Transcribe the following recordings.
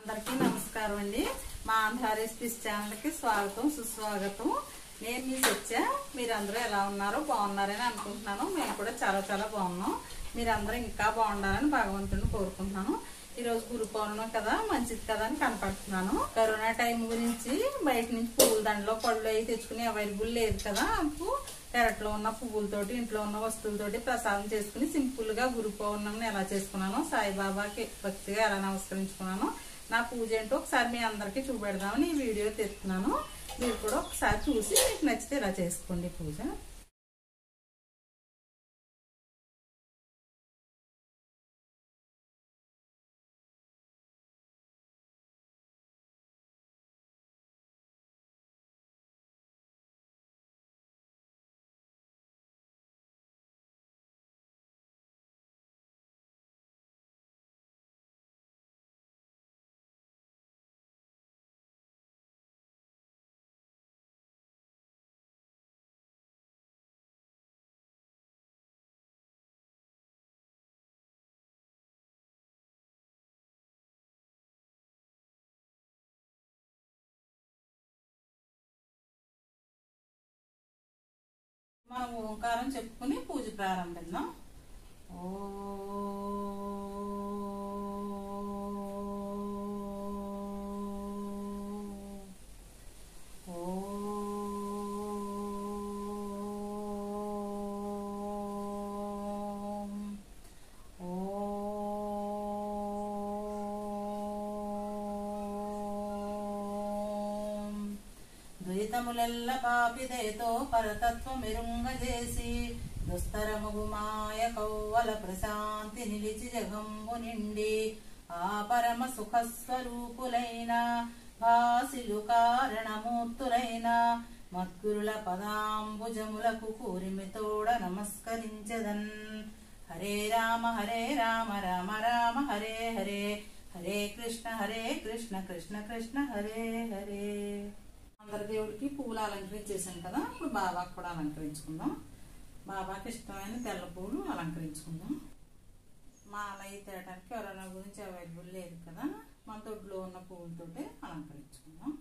అందరికీ నమస్కారం అండి మా ఆంధ్ర రెసిపీస్ ఛానల్కి స్వాగతం సుస్వాగతం నేను మీ సత్య మీరందరూ ఎలా ఉన్నారో బాగున్నారని అనుకుంటున్నాను మేము కూడా చాలా చాలా బాగున్నాం మీరందరూ ఇంకా బాగుండాలని భగవంతుడిని కోరుకుంటున్నాను ఈరోజు గురు పౌర్ణమి కదా మంచిది కదా అని కనపడుతున్నాను కరోనా టైం గురించి బయట నుంచి పువ్వుల దండలో పళ్ళు అవి తెచ్చుకుని అవైలబుల్ లేదు కదా అప్పుడు పెరట్లో ఉన్న పువ్వులతోటి ఇంట్లో ఉన్న వస్తువులతోటి ప్రసాదం చేసుకుని సింపుల్ గా గురు పౌర్ణమిని ఎలా చేసుకున్నానో సాయిబాబాకి భక్తిగా ఎలా నమస్కరించుకున్నానో నా పూజ ఏంటో ఒకసారి మీ అందరికీ చూపెడదామని ఈ వీడియో తెస్తున్నాను మీరు కూడా ఒకసారి చూసి మీకు నచ్చితే ఇలా చేసుకోండి పూజ మనం ఓంకారం చెప్పుకుని పూజ ప్రారంభిద్దాం ద్వైతములెల్ల పాపిదయతో పరతత్వమిరుంగజేసి దుస్తరముగు మాయ కౌవల ప్రశాంతి నిలిచి జగంబు నిండి ఆ పరమ సుఖస్వరూపులైన భాసిలు కారణమూర్తులైన మద్గురుల పదాంబుజములకు కూరిమితోడ నమస్కరించదన్ హరే రామ హరే రామ రామ రామ హరే హరే హరే కృష్ణ హరే కృష్ణ కృష్ణ కృష్ణ హరే హరే అందరి దేవుడికి పువ్వులు అలంకరించేసాను కదా ఇప్పుడు బాబాకి కూడా అలంకరించుకుందాం బాబాకి ఇష్టమైన తెల్ల పువ్వులు అలంకరించుకుందాం మాల అయి తేయడానికి కరోనా గురించి అవైలబుల్ లేదు కదా మన దొడ్లో ఉన్న పువ్వులతోటే అలంకరించుకుందాం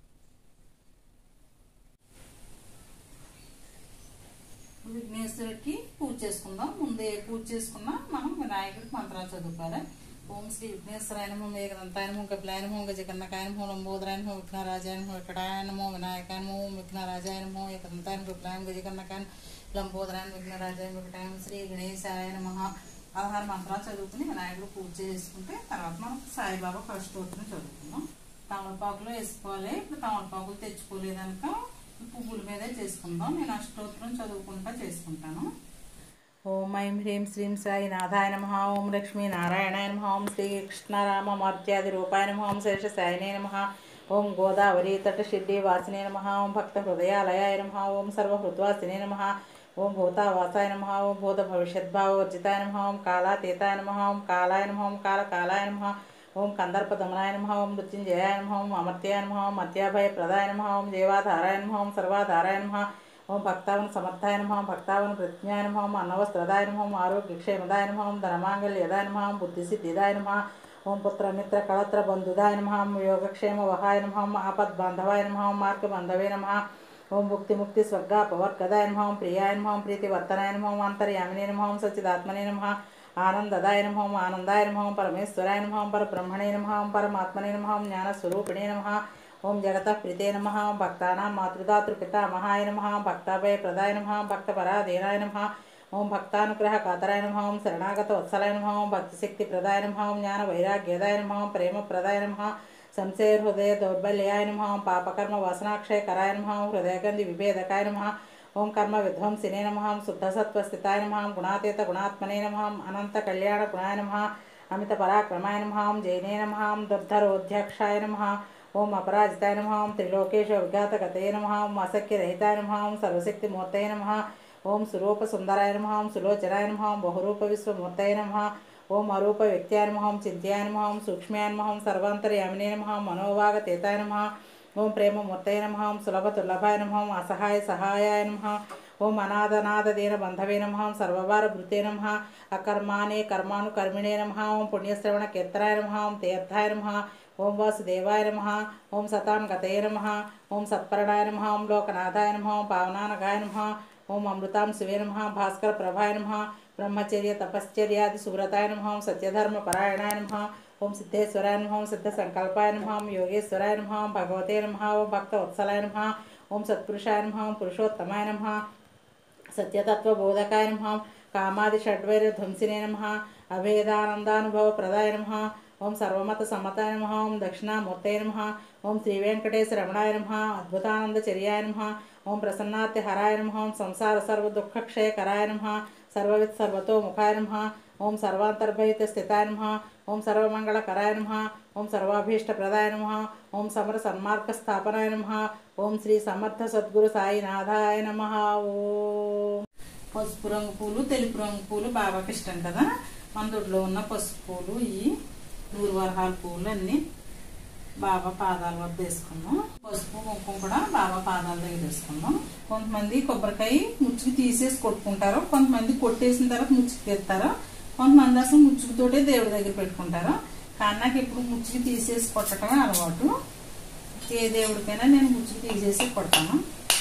విఘ్నేశ్వరుడికి పూజ చేసుకుందాం ముందే పూజ చేసుకున్నా మనం వినాయకుడికి మంత్రాలు చదువుకోవాలి ఓం శ్రీ విఘ్నేశ్వరాయ నమో మేఘదంతాయ నమో కపిలాయ నమో గజకన్నకాయ నమో లంబోదరాయ నమో విఘ్నరాజాయ నమో వికటాయ నమో వినాయకాయ నమో విఘ్నరాజాయ నమో ఏకదంతాయ కపిలాయ గజకన్నకాయ లంబోదరాయ విఘ్నరాజాయ వికటాయ శ్రీ గణేశాయ నమ పదహారు మంత్రాలు చదువుకుని వినాయకుడు పూజ చేసుకుంటే తర్వాత మనం సాయిబాబా కష్టోత్తరం చదువుకుందాం తమలపాకులు వేసుకోవాలి ఇప్పుడు తమలపాకులు తెచ్చుకోలేదనుక పువ్వుల మీదే చేసుకుందాం నేను అష్టోత్తరం చదువుకుంటా చేసుకుంటాను ఓం ఐం హ్రీం శ్రీం సాయి నాథాయ నమ ఓం లక్ష్మీ నారాయణాయ నమ ఓం శ్రీ కృష్ణారామ మార్త్యాది రూపాయ నమ ఓం శేష సాయినే నమ ఓం గోదావరి తట షిడ్డి వాసినే నమ ఓం భక్త హృదయాలయాయ నమ ఓం సర్వహృద్వాసినే నమ ఓం భూతావాసాయ నమ ఓం భూత భవిష్యద్భావర్జితాయ నమ ఓం కాళాతీతాయ నమ ఓం కాలాయ నమ ఓం కాల కాలాయ నమ ఓం కందర్ప దమనాయ నమ ఓం మృత్యుంజయాయ నమ ఓం అమర్త్యాయ నమ ఓం మత్యాభయ ప్రదాయ నమ ఓం జీవాధారాయ నమ ఓం సర్వాధారాయ నమ ఓం భక్తావన సమర్థాయ నమ ఓం భక్తావన ప్రజ్ఞాయ నమ ఓం అన్నవస్త్రదాయ నమ ఓం ఆరోగ్యక్షేమదాయ నమ ఓం ధనమాంగళ్యదాయ నమ ఓం బుద్ధిసిద్ధిదాయ నమ ఓం పుత్రమిత్ర కళత్ర బంధుదాయ నమ ఓం యోగక్షేమ వహాయ నమ ఓం ఆపద్ బాంధవాయ నమ ఓం మార్గబంధవే నమ ఓం ముక్తి ముక్తి స్వర్గ పవర్గదాయ నమ ఓం ప్రియాయ నమ ఓం ప్రీతి వర్తనాయ నమ ఓం అంతర్యామినే నమ ఓం సచ్చిదాత్మనే నమ ఆనందదాయ నమ ఓం ఆనందాయ నమ ఓం పరమేశ్వరాయ నమ ఓం పరబ్రహ్మణే నమ ఓం పరమాత్మనే నమ ఓం జ్ఞానస్వరూపిణే నమ ఓం జగత ప్రీతే నమ భక్తానాం మాతృదాతృపితామహాయ నమ భక్తాభయ ప్రదాయ నమ భక్తపరాధీనాయ నమ ఓం భక్తానుగ్రహ కాతరాయ నమ ఓం శరణాగత వత్సలాయ నమ ఓం భక్తిశక్తి ప్రదాయ నమ ఓం జ్ఞాన వైరాగ్యదాయ నమ ఓం ప్రేమ ప్రదాయ నమ సంశయ హృదయ దౌర్బల్యాయ నమ ఓం పాపకర్మ వాసనాక్షయ కరాయ నమ ఓం హృదయగంధి విభేదకాయ నమ ఓం కర్మ విధ్వంసినే నమ ఓం శుద్ధ సత్వ స్థితాయ నమ ఓం గుణాతీత గుణాత్మనే నమ ఓం అనంత కళ్యాణ గుణాయ నమ అమిత పరాక్రమాయ నమ ఓం జైనే నమ ఓం దుర్ధరోధ్యక్షాయ నమ ఓం అపరాజితాయ నమ ఓం త్రిలోకేశ విఘాతగతయ నమ ఓం అసఖ్యరహితాయ నమ ఓం సర్వశక్తిమూర్తయ నమ ఓం సురూప సుందరాయ నమ ఓం సులోచనాయ నమ ఓం బహురూప విశ్వమూర్తయ నమ ఓం అరూప వ్యక్త్యాయ నమ ఓం చింత్యాయ నమ ఓం సూక్ష్మ్యాయ నమ ఓం సర్వాంతర్యామినే నమ ఓం మనోభాగతేతాయ నమ ఓం ప్రేమమూర్తయ నమ ఓం సులభ దుర్లభాయ నమ ఓం అసహాయ సహాయాయ నమ ఓం అనాథనాథ దీన బంధవే నమ ఓం సర్వవార భృతే నమ అకర్మానే కర్మాను కర్మిణే నమ ఓం పుణ్యశ్రవణ కీర్తనాయ నమ ఓం తీర్థాయ నమ ఓం వాసుదేవాయ నమ ఓం సతాం గతయ నమ ఓం సత్పరణాయ నమ ఓం లోకనాథాయ నమ ఓం పావనానకాయ నమ ఓం అమృతాం శివే నమ భాస్కర ప్రభాయ నమ బ్రహ్మచర్య తపశ్చర్యాది సువ్రతాయ నమ ఓం సత్యధర్మ పరాయణాయ నమ ఓం సిద్ధేశ్వరాయ నమ ఓం సిద్ధ సంకల్పాయ నమ ఓం యోగేశ్వరాయ నమ ఓం భగవతే నమ ఓం భక్త వత్సలాయ నమ ఓం సత్పురుషాయ నమ ఓం పురుషోత్తమాయ నమ సత్యతత్వబోధకాయ నమ కామాది షడ్వైర ధ్వంసినే నమ అభేదానందానుభవ ప్రదాయ నమ ఓం సర్వమత సమ్మతాయ నమ ఓం దక్షిణామూర్తయ నమ ఓం శ్రీ వెంకటేశ్వర రమణాయ నమ అద్భుతానందచర్యాయ నమ ఓం ప్రసన్నాత్య హరాయ నమ ఓం సంసార సర్వ దుఃఖక్షయకరాయ నమ సర్వవిత్ సర్వతో ముఖాయ నమ ఓం సర్వాంతర్భవిత స్థితాయ నమ ఓం సర్వమంగళకరాయ నమ ఓం సర్వాభీష్టప్రదాయ నమ ఓం సమర సన్మార్గ స్థాపనాయ నమ ఓం శ్రీ సమర్థ సద్గురు సాయినాథాయ నమ ఓం పసుపు రంగు పూలు తెలుపు రంగు పూలు బాబాకి ఇష్టం కదా మన దొడ్లో ఉన్న పసుపు పూలు ఈ నూరు వరహాల పూలు అన్ని బాబా పాదాల వద్ద వేసుకున్నాం పసుపు కుంకుమ కూడా బాబా పాదాల దగ్గర వేసుకున్నాం కొంతమంది కొబ్బరికాయ ముచ్చుకు తీసేసి కొట్టుకుంటారు కొంతమంది కొట్టేసిన తర్వాత ముచ్చుకు తీస్తారు కొంతమంది అసలు ముచ్చుకుతోటే దేవుడి దగ్గర పెట్టుకుంటారు కానీ నాకు ఇప్పుడు ముచ్చుకు తీసేసి కొట్టడమే అలవాటు ఏ దేవుడికైనా నేను ముచ్చుకు తీసేసి కొడతాను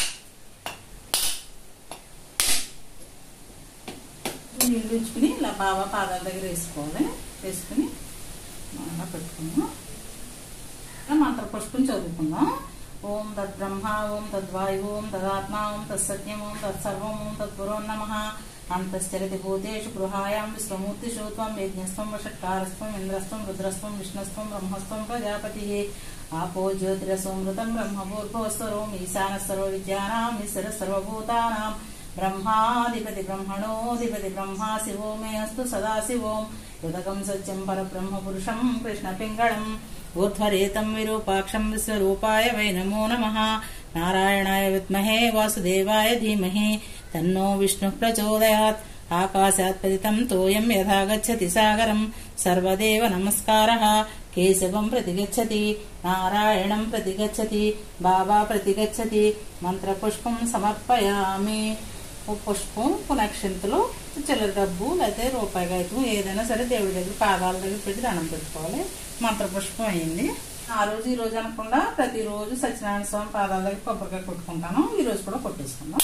నీళ్ళు ఉంచుకుని ఇలా బాబా పాదాల దగ్గర వేసుకోవాలి వేసుకుని బాగా పెట్టుకున్నాం మంత్ర పుష్పం చదువుకుందాం ఓం తద్బ్రహ్మ ఓం తద్వాయు ఓం తదాత్మ ఓం తత్సత్యం ఓం తత్సర్వం ఓం తత్పురో నమ అంతశ్చరతి భూతేషు గృహాయాం విశ్వమూర్తిషు త్వం యజ్ఞస్వం వషట్కారస్వం ఇంద్రస్వం రుద్రస్వం విష్ణుస్వం బ్రహ్మస్వం ప్రజాపతి ఆపో జ్యోతిరసోమృతం బ్రహ్మభూర్భోస్వరోం ఈశానస్వరో విద్యానాం ఈశ్వర సర్వభూతానాం బ్రహ్మాధిపతి బ్రహ్మణోధిపతి బ్రహ్మా శివో మే అస్తు సదాశివోం యుదకం సత్యం పరబ్రహ్మ పురుషం కృష్ణపింగళం ఊర్ధ్వరేతం విరూపాక్షం విశ్వరూపాయ వై నమో నమ నారాయణాయ విద్మహే వాసుదేవాయ ధీమహి తన్నో విష్ణు ప్రచోదయాత్ ఆకాశాత్ పతితం తోయం యథా గచ్చతి సాగరం సర్వదేవ నమస్కార కేశవం ప్రతిగచ్చతి నారాయణం ప్రతిగచ్చతి బాబా ప్రతిగచ్చతి మంత్రపుష్పం సమర్పయామి ఓ పుష్పం పునక్షంతులు చిల్లర డబ్బు లేకపోతే రూపాయి కాగితం ఏదైనా సరే దేవుడి దగ్గర పాదాల దగ్గర పెట్టి దండం పెట్టుకోవాలి మంత్రపుష్పం అయింది ఆ రోజు ఈ రోజు అనకుండా ప్రతిరోజు సత్యనారాయణ స్వామి పాదాల దగ్గర కొబ్బరికాయ కొట్టుకుంటాను ఈ రోజు కూడా కొట్టేసుకుందాం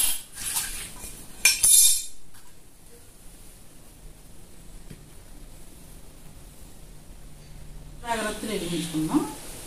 జాగ్రత్తలు వెలిగించుకుందాం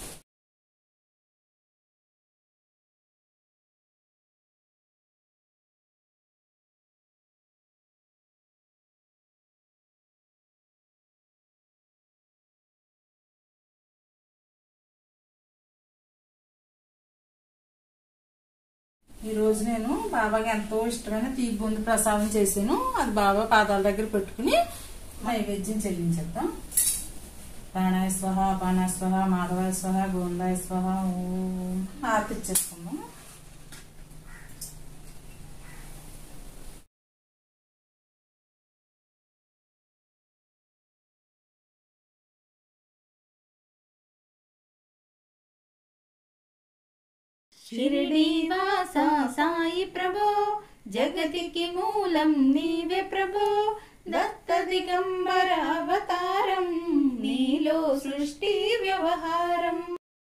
ఈ రోజు నేను బాబాకి ఎంతో ఇష్టమైన తీపి బొందు ప్రసాదం చేసాను అది బాబా పాదాల దగ్గర పెట్టుకుని నైవేద్యం చెల్లించేద్దాం ప్రాణాయ స్వహ పానాయ స్వహ మాధవాయ స్వహ గోందాయ స్వహ ఓం హారతి ఇచ్చేసుకుందాం షిరిడీవాస సాయి ప్రభో జగతికి మూలం నీవే ప్రభో దత్త దిగంబర అవతారం నీలో సృష్టి వ్యవహారం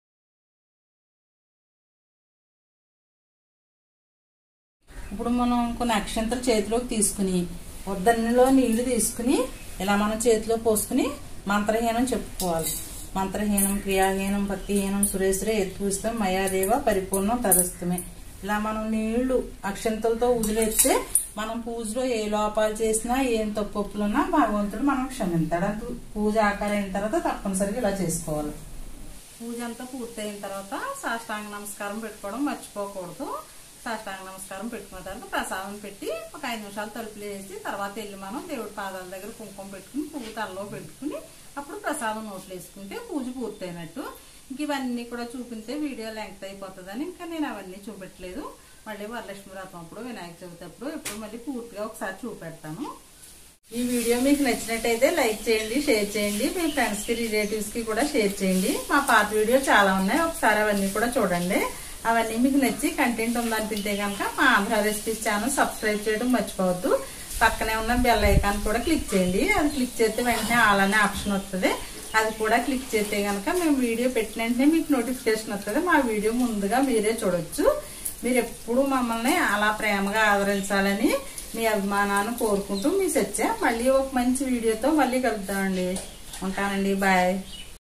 ఇప్పుడు మనం కొన్ని అక్షంతలు చేతిలోకి తీసుకుని ఉద్దన్నలో నీళ్లు తీసుకుని ఇలా మనం చేతిలో పోసుకుని మంత్రహీనం చెప్పుకోవాలి మంత్రహీనం క్రియాహీనం భక్తిహీనం సురేశ్వరే ఎత్తుస్తాం మయాదేవ పరిపూర్ణం తదస్తమే ఇలా మనం నీళ్లు అక్షంతలతో వదిలేస్తే మనం పూజలో ఏ లోపాలు చేసినా ఏం తప్పులున్నా భగవంతుడు మనం క్షమించాడు అంత పూజ ఆకారం అయిన తర్వాత తప్పనిసరిగా ఇలా చేసుకోవాలి పూజ అంతా పూర్తయిన తర్వాత సాష్టాంగ నమస్కారం పెట్టుకోవడం మర్చిపోకూడదు సాష్టాంగ నమస్కారం పెట్టుకున్న తర్వాత ప్రసాదం పెట్టి ఒక ఐదు నిమిషాలు తలుపులు వేసి తర్వాత వెళ్ళి మనం దేవుడి పాదాల దగ్గర కుంకుమ పెట్టుకుని పువ్వు తలలో పెట్టుకుని అప్పుడు ప్రసాదం నోట్లు వేసుకుంటే పూజ పూర్తయినట్టు ఇంక ఇవన్నీ కూడా చూపితే వీడియో లెంగ్త్ అయిపోతుందని ఇంకా నేను అవన్నీ చూపెట్టలేదు మళ్ళీ వరలక్ష్మి వ్రతం అప్పుడు వినాయక చవితి అప్పుడు ఎప్పుడు మళ్ళీ పూర్తిగా ఒకసారి చూపెడతాను ఈ వీడియో మీకు నచ్చినట్టయితే లైక్ చేయండి షేర్ చేయండి మీ ఫ్రెండ్స్ కి రిలేటివ్స్ కి కూడా షేర్ చేయండి మా పాత వీడియో చాలా ఉన్నాయి ఒకసారి అవన్నీ కూడా చూడండి అవన్నీ మీకు నచ్చి కంటెంట్ ఉందనిపిస్తే కనుక మా ఆంధ్ర రెసిపీస్ ఛానల్ సబ్స్క్రైబ్ చేయడం మర్చిపోవద్దు పక్కనే ఉన్న బెల్ ఐకాన్ కూడా క్లిక్ చేయండి అది క్లిక్ చేస్తే వెంటనే ఆల్ అనే ఆప్షన్ వస్తుంది అది కూడా క్లిక్ చేస్తే కనుక మేము వీడియో పెట్టిన వెంటనే మీకు నోటిఫికేషన్ వస్తుంది మా వీడియో ముందుగా మీరే చూడొచ్చు మీరు ఎప్పుడు మమ్మల్ని అలా ప్రేమగా ఆదరించాలని మీ అభిమానాన్ని కోరుకుంటూ మీ సత్య మళ్ళీ ఒక మంచి వీడియోతో మళ్ళీ కలుద్దామండి ఉంటానండి బాయ్